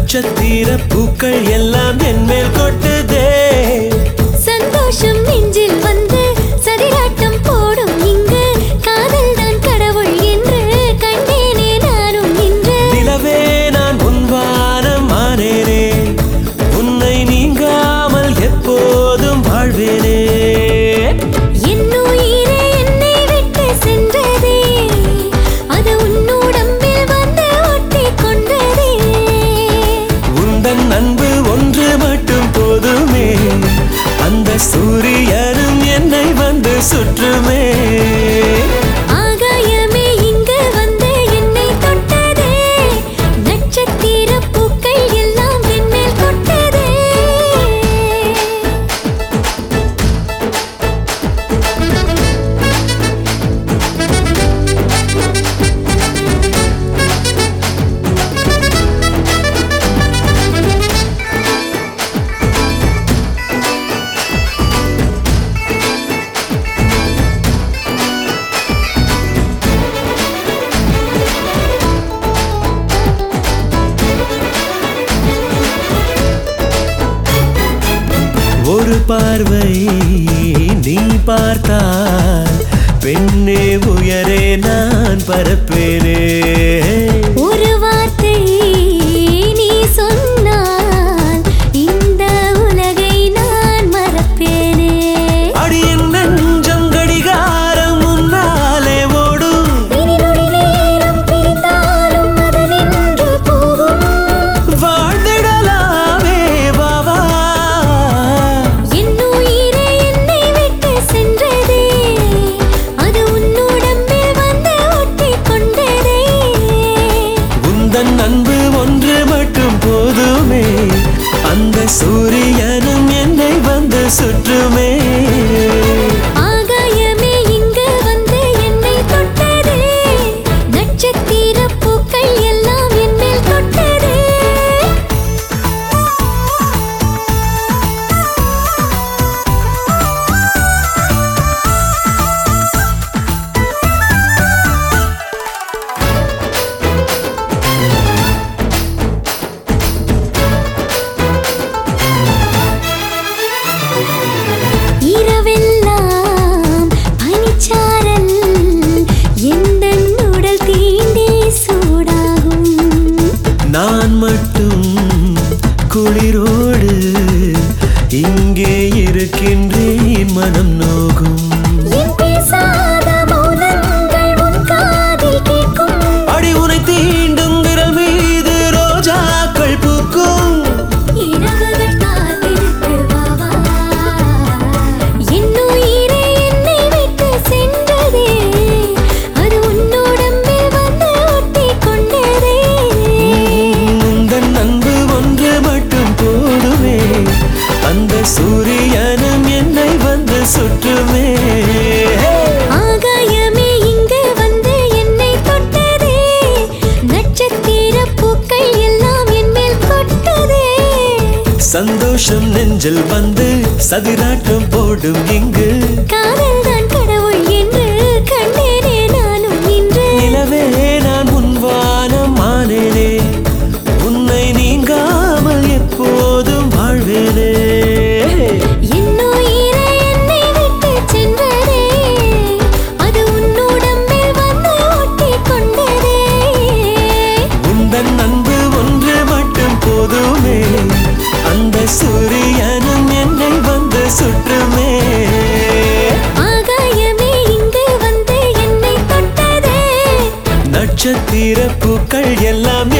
நட்சத்திர பூக்கள் எல்லாம் என் மேல் கொட்டுதே சந்தோஷம் நெஞ்சில் வந்து சதிராட்டம் போடும் இங்கு காதல் தான் கடவுள் என்று கண்டேனே நானும் இன்று நிலவே நான் உன்வானம் ஆனேனே உன்னை நீங்காமல் எப்போதும் வாழ்வேனே என் உயிரே என்னை விட்டு சென்றதே அது உன்னுடம்பில் வந்து ஒட்டிக் கொண்டதே உந்தன் அன்பு ஒன்று மட்டும் போதுமே அந்த சூரியனும் என்னை வந்து சுற்றுமே ஆகாயமே இங்கு வந்து என்னை தொட்டதே நட்சத்திர பூக்கள் எல்லாம் என் மேல் கொட்டதே ஒரு பார்வை நீ பார்த்தால் பெண்ணே உயரே நான் பரப்பேனே ஒரு வார்த்தை நீ சொன்னால் இந்த உலகை நான் மறப்பேனே அடியின் நெஞ்சம் கடிகாரம் முன்னாலே ஓடும் இனி நொடி நேரம் பிரிந்தாலும் அது நின்று போகும் வாழ்ந்திடலாமே வாவா என் உயிரே என்னை விட்டு சென்றதே அது உன்னுடம்பில் வந்து ஒட்டிக் கொண்டதே உந்தன் அன்பு ஒன்று மட்டும் போதுமே அந்த சூரியனும் என்னை வந்து சுற்றுமே ஆகாயமே இங்கு வந்து என்னை தொட்டதே நட்சத்திர பூக்கள் எல்லாம் என் மேல் தொட்டதே இரவெல்லாம் பனிச்சாரல் எந்தன் உடல் தீண்டே சூடாகும் நான் மட்டும் குளிரோடு இங்கே இருக்கின்றேன் மனம் நோகும் என் பேசாத மௌனங்கள் உன் காதில் கேட்கும் அடி உனை தீண்டும் விரல் மீது ரோஜாக்கள் பூக்கும் இரவுகள் காத்திருக்கு வா வா. என் உயிரே என்னை விட்டு சென்றதே அது உன்னுடம்பில் வந்து ஒட்டிக் கொண்டதே உந்தன் அன்பு ஒன்று மட்டும் போதுமே அந்த சூரியனும் என்னை வந்து சுற்றுமே ஆகாயமே இங்கு வந்து என்னை தொட்டதே நட்சத்திர பூக்கள் எல்லாம் என் மேல் கொட்டதே சந்தோஷம் நெஞ்சில் வந்து சதிராட்டம் போடும் இங்கு காதல் தான் கடவுள் என்று கண்டேனே நானும் இன்று நிலவே நான் உன்வானம் ஆனேனே உன்னை நீங்காமல் எப்போதும் வாழ்வேனே என் உயிரே என்னை விட்டு சென்றதே அது உன்னுடம்பில் வந்து ஒட்டிக் கொண்டதே உந்தன் அன்பு ஒன்று மட்டும் போதுமே அந்த சூரியனும் என்னை வந்து சுற்றுமே ஆகாயமே இங்கு வந்து என்னை தொட்டதே நட்சத்திர பூக்கள் எல்லாம்